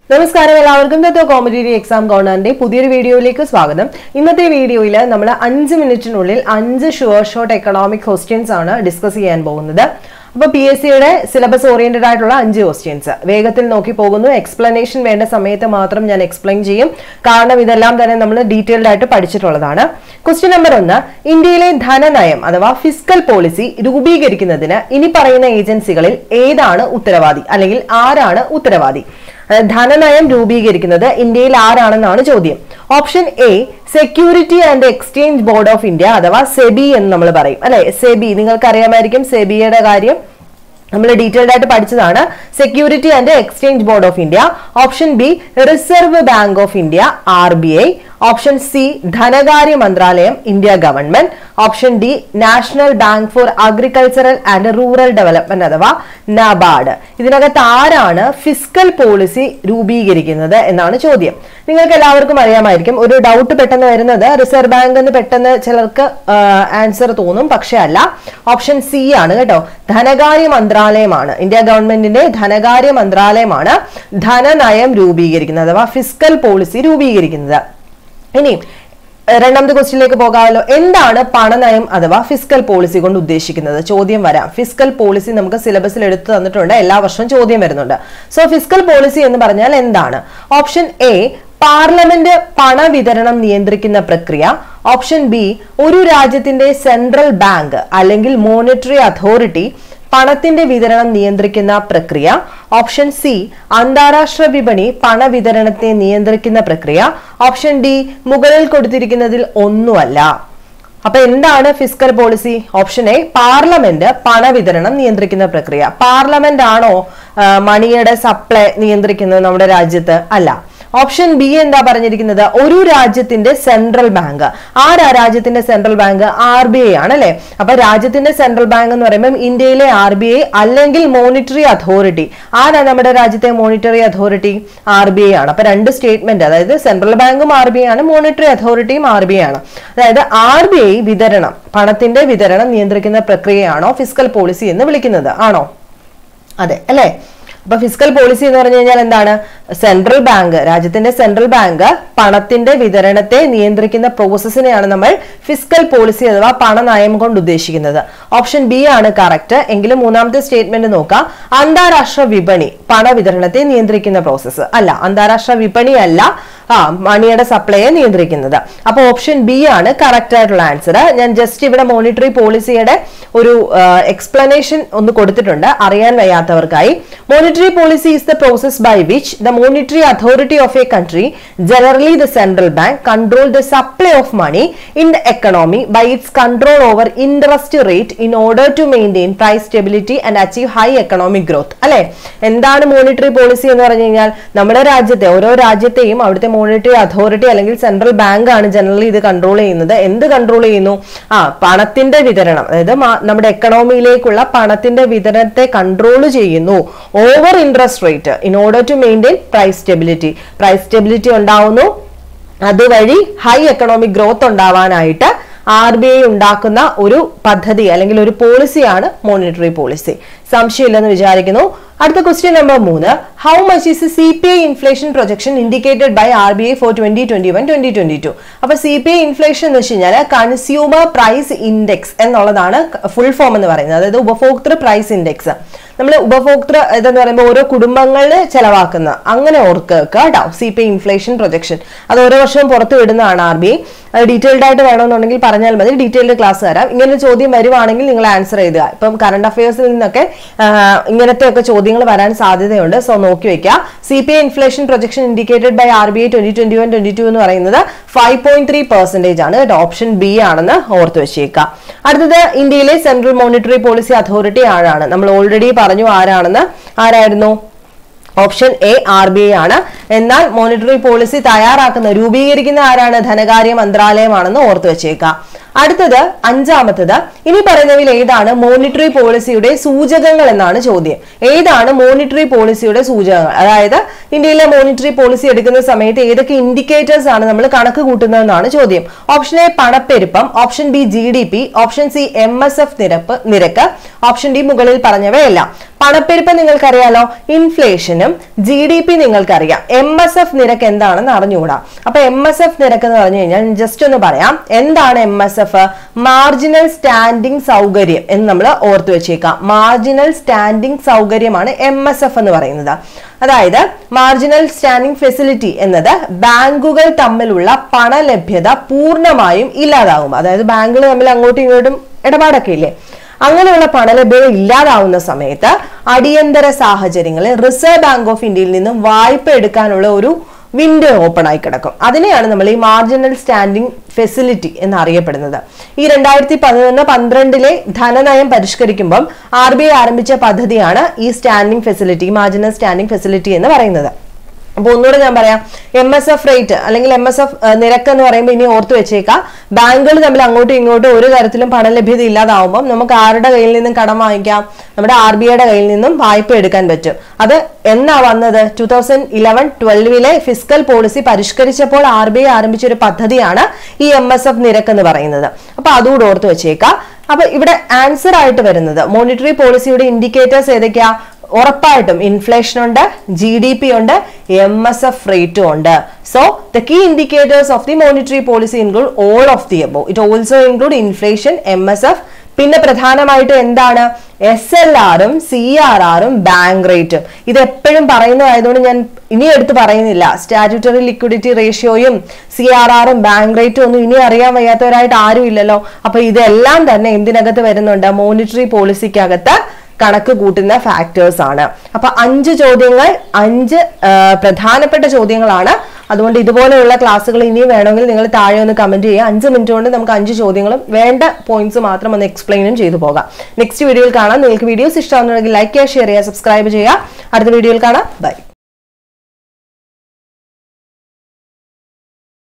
നമസ്കാരം എല്ലാവർക്കും തത്വ competitive exam കോർണറിന്റെ പുതിയൊരു വീഡിയോയിലേക്ക് സ്വാഗതം ഇന്നത്തെ വീഡിയോയിൽ നമ്മൾ അഞ്ച് മിനിറ്റിനുള്ളിൽ അഞ്ച് ഷുവർ ഷോട്ട് എക്കണോമിക് ക്വസ്റ്റ്യൻസ് ആണ് ഡിസ്കസ് ചെയ്യാൻ പോകുന്നത് അപ്പോൾ പി എസ് സിയുടെ സിലബസ് ഓറിയന്റഡ് ആയിട്ടുള്ള അഞ്ച് ക്വസ്റ്റ്യൻസ് വേഗത്തിൽ നോക്കി പോകുന്നു എക്സ്പ്ലനേഷൻ വേണ്ട സമയത്ത് മാത്രം ഞാൻ എക്സ്പ്ലെയിൻ ചെയ്യും കാരണം ഇതെല്ലാം തന്നെ നമ്മൾ ഡീറ്റെയിൽഡ് ആയിട്ട് പഠിച്ചിട്ടുള്ളതാണ് ക്വസ്റ്റ്യൻ നമ്പർ ഒന്ന് ഇന്ത്യയിലെ ധനനയം അഥവാ ഫിസ്ക്കൽ പോളിസി രൂപീകരിക്കുന്നതിന് ഇനി പറയുന്ന ഏജൻസികളിൽ ഏതാണ് ഉത്തരവാദി അല്ലെങ്കിൽ ആരാണ് ഉത്തരവാദി അതായത് ധനനയം രൂപീകരിക്കുന്നത് ഇന്ത്യയിൽ ആരാണെന്നാണ് ചോദ്യം option A security and exchange board of India അഥവാ സെബി എന്ന് നമ്മൾ പറയും അല്ലെ സെബി നിങ്ങൾക്ക് അറിയാമായിരിക്കും സെബിയുടെ കാര്യം നമ്മൾ ഡീറ്റെയിൽഡ് ആയിട്ട് പഠിച്ചതാണ് security and exchange board of India option B reserve bank of India R B I option C ധനകാര്യ മന്ത്രാലയം India government option D national bank for agricultural and rural development അഥവാ നബാർഡ് ഇതിനകത്ത് ആരാണ് ഫിസ്ക്കൽ പോളിസി രൂപീകരിക്കുന്നത് എന്നാണ് ചോദ്യം നിങ്ങൾക്ക് എല്ലാവർക്കും അറിയാമായിരിക്കും ഒരു ഡൗട്ട് പെട്ടെന്ന് വരുന്നത് റിസർവ് ബാങ്ക് എന്ന് പെട്ടെന്ന് ചിലർക്ക് ആൻസർ തോന്നും പക്ഷെ അല്ല ഓപ്ഷൻ സി ആണ് കേട്ടോ ധനകാര്യ മന്ത്രാലയമാണ് ഇന്ത്യ ഗവൺമെന്റിന്റെ ധനകാര്യ മന്ത്രാലയമാണ് ധനനയം രൂപീകരിക്കുന്നത് അഥവാ ഫിസ്ക്കൽ പോളിസി രൂപീകരിക്കുന്നത് ഇനി രണ്ടാമത്തെ ക്വസ്റ്റ്യനിലേക്ക് പോകാമല്ലോ എന്താണ് പണനയം അഥവാ ഫിസ്ക്കൽ പോളിസി കൊണ്ട് ഉദ്ദേശിക്കുന്നത് ചോദ്യം വരാം ഫിസ്ക്കൽ പോളിസി നമുക്ക് സിലബസിൽ എടുത്തു തന്നിട്ടുണ്ട് എല്ലാ വർഷവും ചോദ്യം വരുന്നുണ്ട് സോ ഫിസ്ക്കൽ പോളിസി എന്ന് പറഞ്ഞാൽ എന്താണ് ഓപ്ഷൻ എ പാർലമെന്റ് പണവിതരണം നിയന്ത്രിക്കുന്ന പ്രക്രിയ ഓപ്ഷൻ ബി ഒരു രാജ്യത്തിന്റെ സെൻട്രൽ ബാങ്ക് അല്ലെങ്കിൽ മോണിറ്ററി അതോറിറ്റി പണത്തിന്റെ വിതരണം നിയന്ത്രിക്കുന്ന പ്രക്രിയ ഓപ്ഷൻ സി അന്താരാഷ്ട്ര വിപണി പണവിതരണത്തെ നിയന്ത്രിക്കുന്ന പ്രക്രിയ ഓപ്ഷൻ ഡി മുകളിൽ കൊടുത്തിരിക്കുന്നതിൽ ഒന്നുമല്ല അപ്പൊ എന്താണ് fiscal policy option A parliament പണവിതരണം നിയന്ത്രിക്കുന്ന പ്രക്രിയ പാർലമെന്റ് ആണോ മണിയുടെ സപ്ലൈ നിയന്ത്രിക്കുന്നത് നമ്മുടെ രാജ്യത്ത് അല്ല ഓപ്ഷൻ ബി എന്താ പറഞ്ഞിരിക്കുന്നത് ഒരു രാജ്യത്തിന്റെ സെൻട്രൽ ബാങ്ക് ആരാ രാജ്യത്തിന്റെ central bank R B I ആണ് അല്ലെ അപ്പൊ രാജ്യത്തിന്റെ സെൻട്രൽ ബാങ്ക് എന്ന് പറയുമ്പോൾ ഇന്ത്യയിലെ ആർ ബി ഐ അല്ലെങ്കിൽ മോണിറ്ററി അതോറിറ്റി ആരാ നമ്മുടെ രാജ്യത്തെ monetary authority R B I ആണ് അപ്പൊ രണ്ട് സ്റ്റേറ്റ്മെന്റ് അതായത് സെൻട്രൽ ബാങ്കും ആർ ബി ഐ ആണ് മോണിറ്ററി അതോറിറ്റിയും ആർ ബി ഐ ആണ് അതായത് ആർ ബി ഐ വിതരണം പണത്തിന്റെ വിതരണം നിയന്ത്രിക്കുന്ന പ്രക്രിയയാണോ ഫിസ്ക്കൽ പോളിസി എന്ന് വിളിക്കുന്നത് ആണോ അതെ അല്ലേ അപ്പൊ ഫിസിക്കൽ പോളിസി എന്ന് പറഞ്ഞു കഴിഞ്ഞാൽ എന്താണ് സെൻട്രൽ ബാങ്ക് രാജ്യത്തിന്റെ സെൻട്രൽ ബാങ്ക് പണത്തിന്റെ വിതരണത്തെ നിയന്ത്രിക്കുന്ന പ്രോസസ്സിനെയാണ് നമ്മൾ ഫിസിക്കൽ പോളിസി അഥവാ പണനയം കൊണ്ട് ഉദ്ദേശിക്കുന്നത് ഓപ്ഷൻ ബി ആണ് കറക്റ്റ് എങ്കിലും മൂന്നാമത്തെ സ്റ്റേറ്റ്മെന്റ് നോക്കാം അന്താരാഷ്ട്ര വിപണി പണവിതരണത്തെ നിയന്ത്രിക്കുന്ന പ്രോസസ്സ് അല്ല അന്താരാഷ്ട്ര വിപണി അല്ല ആ മണിയുടെ സപ്ലൈയെ നിയന്ത്രിക്കുന്നത് അപ്പൊ ഓപ്ഷൻ ബി ആണ് കറക്റ്റ് ആയിട്ടുള്ള ആൻസർ ഞാൻ ജസ്റ്റ് ഇവിടെ മോണിറ്ററി പോളിസിയുടെ ഒരു എക്സ്പ്ലനേഷൻ ഒന്ന് കൊടുത്തിട്ടുണ്ട് അറിയാൻ വയ്യാത്തവർക്കായി monetary policy is the process by which the monetary authority of a country generally the central bank control the supply of money in the economy by its control over interest rate in order to maintain price stability and achieve high economic growth അല്ലെ എന്താണ് monetary policy എന്ന് പറഞ്ഞു കഴിഞ്ഞാൽ നമ്മുടെ രാജ്യത്തെ ഓരോ രാജ്യത്തെയും അവിടുത്തെ മോണിറ്ററി അതോറിറ്റി അല്ലെങ്കിൽ സെൻട്രൽ ബാങ്ക് ആണ് ജനറലി ഇത് കൺട്രോൾ ചെയ്യുന്നത് എന്ത് കൺട്രോൾ ചെയ്യുന്നു ആ പണത്തിന്റെ വിതരണം അതായത് നമ്മുടെ എക്കണോമിയിലേക്കുള്ള പണത്തിന്റെ വിതരണത്തെ കൺട്രോൾ ചെയ്യുന്നു over interest rate in order to maintain price stability price stability ഉണ്ടാവുന്നു അതുവഴി ഹൈ എക്കണോമിക് ഗ്രോത്ത് ഉണ്ടാവാനായിട്ട് ആർ ബി ഐ ഉണ്ടാക്കുന്ന ഒരു പദ്ധതി അല്ലെങ്കിൽ ഒരു പോളിസിയാണ് മോണിറ്ററി പോളിസി സംശയമില്ലെന്ന് വിചാരിക്കുന്നു അടുത്ത ക്വസ്റ്റ്യൻ നമ്പർ മൂന്ന് how much is C P I inflation projection indicated by R B I for twenty twenty one twenty twenty two അപ്പൊ സി പി ഐ ഇൻഫ്ലേഷൻ എന്ന് വെച്ച് കഴിഞ്ഞാൽ കൺസ്യൂമർ പ്രൈസ് ഇൻഡെക്സ് എന്നുള്ളതാണ് full form എന്ന് പറയുന്നത് അതായത് ഉപഭോക്തൃ പ്രൈസ് ഇൻഡെക്സ് നമ്മൾ ഉപഭോക്തൃ ഇതെന്ന് പറയുമ്പോൾ ഓരോ കുടുംബങ്ങളിൽ ചെലവാക്കുന്ന അങ്ങനെ ഓർക്കുക കേട്ടോ C P I inflation projection അത് ഓരോ വർഷവും പുറത്തു വിടുന്നതാണ് ആർ ബി ഐ അത് ഡീറ്റെയിൽഡ് ആയിട്ട് വേണമെന്നുണ്ടെങ്കിൽ പറഞ്ഞാൽ മതി ഡീറ്റെയിൽഡ് ക്ലാസ് തരാം ഇങ്ങനെ ചോദ്യം വരുവാണെങ്കിൽ നിങ്ങൾ ആൻസർ ചെയ്തുക ഇപ്പം കറണ്ട് അഫയേഴ്സിൽ നിന്നൊക്കെ ഇങ്ങനത്തെ ഒക്കെ ചോദ്യങ്ങൾ വരാൻ സാധ്യതയുണ്ട് സോ നോക്കി വെക്കുക C P I inflation projection indicated by R B I twenty twenty one twenty two എന്ന് പറയുന്നത് ഫൈവ് പോയിന്റ് ത്രീ പെർസെന്റേജ് ആണ് കേട്ടോ ഓപ്ഷൻ ബി ആണെന്ന് ഓർത്ത് വെച്ചേക്കുക അടുത്തത് ഇന്ത്യയിലെ സെൻട്രൽ മോണിറ്ററി പോളിസി അതോറിറ്റി ആരാണ് നമ്മൾ ഓൾറെഡി പറഞ്ഞു ആരാണെന്ന് ആരായിരുന്നു option A R B I ആണ് എന്നാൽ മോണിറ്ററി പോളിസി തയ്യാറാക്കുന്ന രൂപീകരിക്കുന്ന ആരാണ് ധനകാര്യ മന്ത്രാലയമാണെന്ന് ഓർത്തു വെച്ചേക്കാം അടുത്തത് അഞ്ചാമത്തത് ഇനി പറയുന്നവയിൽ ഏതാണ് മോണിറ്ററി പോളിസിയുടെ സൂചകങ്ങൾ എന്നാണ് ചോദ്യം ഏതാണ് മോണിറ്ററി പോളിസിയുടെ സൂചകങ്ങൾ അതായത് ഇന്ത്യയിലെ മോണിറ്ററി പോളിസി എടുക്കുന്ന സമയത്ത് ഏതൊക്കെ ഇൻഡിക്കേറ്റേഴ്സ് ആണ് നമ്മൾ കണക്ക് കൂട്ടുന്നതെന്നാണ് ചോദ്യം ഓപ്ഷൻ എ പണപ്പെരുപ്പം option B G D P option C M S F നിരപ്പ് നിരക്ക് ഓപ്ഷൻ ഡി മുകളിൽ പറഞ്ഞവയല്ല പണപ്പെരുപ്പം നിങ്ങൾക്കറിയാലോ ഇൻഫ്ലേഷനും ജി ഡി പി നിങ്ങൾക്കറിയാം എം എസ് എഫ് നിരക്ക് എന്താണെന്ന് അറിഞ്ഞുകൂടാ അപ്പൊ എം എസ് എഫ് നിരക്ക് എന്ന് പറഞ്ഞു കഴിഞ്ഞാൽ ജസ്റ്റ് ഒന്ന് പറയാം എന്താണ് M S F marginal standing സൗകര്യം എന്ന് നമ്മൾ ഓർത്തു വെച്ചേക്കാം മാർജിനൽ സ്റ്റാൻഡിംഗ് സൗകര്യമാണ് എം എസ് എഫ് എന്ന് പറയുന്നത് അതായത് മാർജിനൽ സ്റ്റാൻഡിംഗ് ഫെസിലിറ്റി എന്നത് ബാങ്കുകൾ തമ്മിലുള്ള പണലഭ്യത പൂർണ്ണമായും ഇല്ലാതാകും അതായത് ബാങ്കുകൾ തമ്മിൽ അങ്ങോട്ടും ഇങ്ങോട്ടും ഇടപാടൊക്കെ ഇല്ലേ അങ്ങനെയുള്ള പണലഭ്യത ഇല്ലാതാവുന്ന സമയത്ത് അടിയന്തര സാഹചര്യങ്ങളിൽ റിസർവ് ബാങ്ക് ഓഫ് ഇന്ത്യയിൽ നിന്നും വായ്പ എടുക്കാനുള്ള ഒരു വിൻഡോ ഓപ്പൺ ആയി കിടക്കും അതിനെയാണ് നമ്മൾ ഈ മാർജിനൽ സ്റ്റാൻഡിംഗ് ഫെസിലിറ്റി എന്ന് അറിയപ്പെടുന്നത് ഈ രണ്ടായിരത്തി പതിനൊന്ന് പന്ത്രണ്ടിലെ ധനനയം പരിഷ്കരിക്കുമ്പം ആർ ബി ഐ ആരംഭിച്ച പദ്ധതിയാണ് ഈ standing facility marginal standing facility എന്ന് പറയുന്നത് അപ്പൊ ഒന്നുകൂടെ ഞാൻ പറയാം എം എസ് എഫ് റേറ്റ് അല്ലെങ്കിൽ എം എസ് എഫ് നിരക്ക് എന്ന് പറയുമ്പോൾ ഇനി ഓർത്ത് വെച്ചേക്കാം ബാങ്കുകൾ തമ്മിൽ അങ്ങോട്ടും ഇങ്ങോട്ടും ഒരു തരത്തിലും പണലഭ്യത ഇല്ലാതാവുമ്പോൾ നമുക്ക് ആരുടെ കയ്യിൽ നിന്നും കടം വാങ്ങിക്കാം നമ്മുടെ ആർ ബി ഐയുടെ കയ്യിൽ നിന്നും വായ്പ എടുക്കാൻ പറ്റും അത് എന്നാ വന്നത് ടൂ തൗസൻഡ് ഇലവൻ ട്വൽവിലെ ഫിസിക്കൽ പോളിസി പരിഷ്കരിച്ചപ്പോൾ ആർ ബി ഐ ആരംഭിച്ച ഒരു പദ്ധതിയാണ് ഈ എം എസ് എഫ് നിരക്ക് എന്ന് പറയുന്നത് അപ്പൊ അതുകൂടെ ഓർത്ത് വെച്ചേക്കാം അപ്പൊ ഇവിടെ ആൻസർ ആയിട്ട് വരുന്നത് മോണിറ്ററി പോളിസിയുടെ ഇൻഡിക്കേറ്റേഴ്സ് ഏതൊക്കെയാ ഉറപ്പായിട്ടും ഇൻഫ്ലേഷൻ ഉണ്ട് ജി ഡി പി ഉണ്ട് എം എസ് എഫ് റേറ്റും ഉണ്ട് so the key indicators of the monetary policy include all of the above it also include inflation M S F പിന്നെ പ്രധാനമായിട്ടും എന്താണ് എസ് എൽ ആറും സി ആർ ആറും bank റേറ്റും ഇത് എപ്പോഴും പറയുന്നതായതുകൊണ്ട് ഞാൻ ഇനി എടുത്ത് പറയുന്നില്ല സ്റ്റാറ്റ്യൂട്ടറി ലിക്വിഡിറ്റി റേഷ്യോയും സി ആർ ആറും ബാങ്ക് റേറ്റും ഒന്നും ഇനി അറിയാൻ വയ്യാത്തവരായിട്ട് ആരും ഇല്ലല്ലോ അപ്പൊ ഇതെല്ലാം തന്നെ എന്തിനകത്ത് വരുന്നുണ്ട് മോണിറ്ററി പോളിസിക്കകത്ത് കണക്ക് കൂട്ടുന്ന ഫാക്ടേഴ്സ് ആണ് അപ്പൊ അഞ്ച് ചോദ്യങ്ങൾ അഞ്ച് ആ, പ്രധാനപ്പെട്ട ചോദ്യങ്ങളാണ് അതുകൊണ്ട് ഇതുപോലെയുള്ള ക്ലാസ്സുകൾ ഇനിയും വേണമെങ്കിൽ നിങ്ങൾ താഴെ ഒന്ന് കമന്റ് ചെയ്യുക അഞ്ച് മിനിറ്റ് കൊണ്ട് നമുക്ക് അഞ്ച് ചോദ്യങ്ങളും വേണ്ട പോയിന്റ്സ് മാത്രം ഒന്ന് എക്സ്പ്ലെയിനും ചെയ്തു പോകാം നെക്സ്റ്റ് വീഡിയോയിൽ കാണാം നിങ്ങൾക്ക് വീഡിയോസ് ഇഷ്ടമാണെന്നുണ്ടെങ്കിൽ ലൈക്ക് ചെയ്യുക ഷെയർ ചെയ്യുക സബ്സ്ക്രൈബ് ചെയ്യുക അടുത്ത വീഡിയോയിൽ കാണാം ബൈ